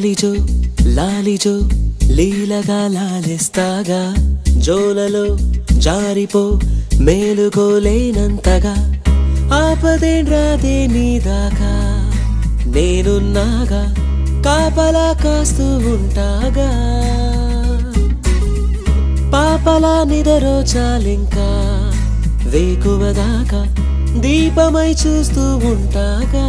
లాలిజో లాలిజో లీలగా లాలిస్తాగా జోలలో జారిపో మేలుకోలేనంతగా ఆపదేండ్రాదే నీదాకా నేనున్నాగా కాపలా కాస్తూ ఉంటాగా పాపలా నిదరో చాలింకా వేకువదాకా దీపమై చూస్తూ ఉంటాగా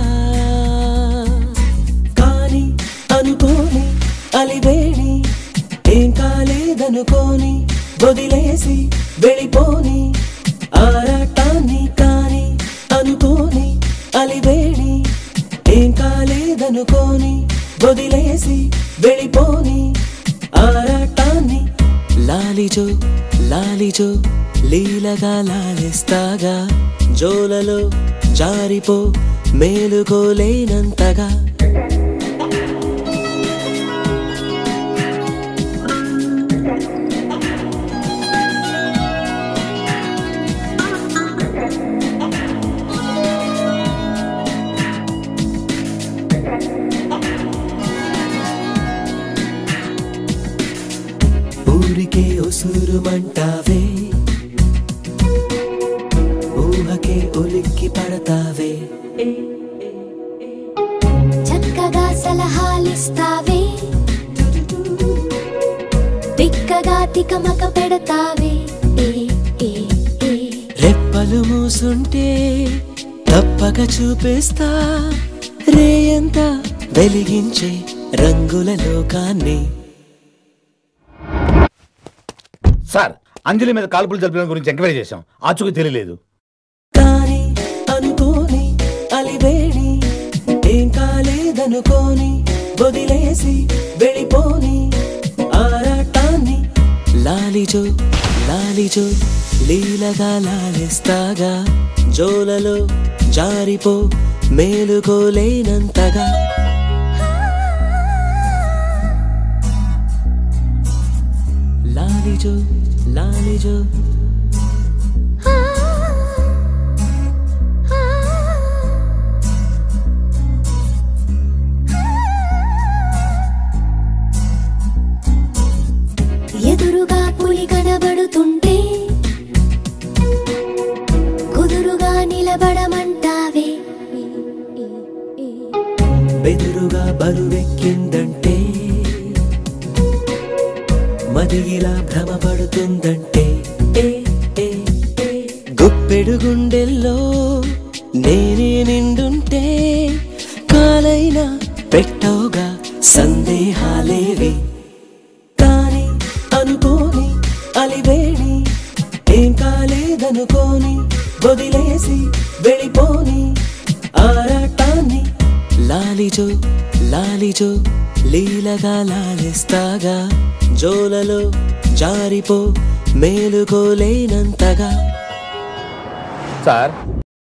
కాని అనుకోని అలివేణి ఏం కాలేదనుకోని వదిలేసి వెళ్ళిపోని ఆరాటాన్ని కాని అనుకోని అలివేణి ఏం కాలేదనుకోని వదిలేసి వెళ్ళిపోని ఆరాటాన్ని లాలిజో లాలిజో లీలగా లాలిస్తాగా జోలలో జారిపో మేలుకోలేనంతగా ఊరికే ఉసురుమంటావే ఊహకే ఉలిక్కి పడతావే చక్కగా సలహాలిస్తావే తిక్కగా తికమక పెడతావే ఏ, ఏ, ఏ. రెప్పలు మూసుంటే తప్పక చూపిస్తా రేయంతా వెలిగించే రంగుల లోకాన్ని సార్ అంజలి మీద కాల్పులు జరపడం గురించి ఎంక్వైరీ చేశాం ఆచూకీ తెలియలేదు కాని అనుకోని అలివేణి ఏం కాలేదనుకోని వదిలేసి వెళ్ళిపోని ఆరాటాన్ని లాలిజో లాలిజో లీలగా లాలిస్తాగా జోలలో జారిపో మేలుకోలేనంతగా లాలిజో లాలిజో ఆ, ఆ. ఎదురుగా పులి కనబడుతుంటే కుదురుగా నిలబడమంటావే బెదురుగా బరువెక్కిందంటే మది ఇలా భ్రమపడుతుందంటే ఏ, ఏ, ఏ. గుప్పెడు గుండెల్లో నేనే నిండుంటే కాలైనా పెట్టవుగా సందేహాలేవి కాని అనుకోని అలివేణి ఏం కాలేదనుకోని వదిలేసి వెళ్ళిపోని ఆరాటాన్ని లాలిజో లాలిజో లీలగా లాలిస్తాగా జోలలో జారిపో మేలుకోలేనంతగా సార్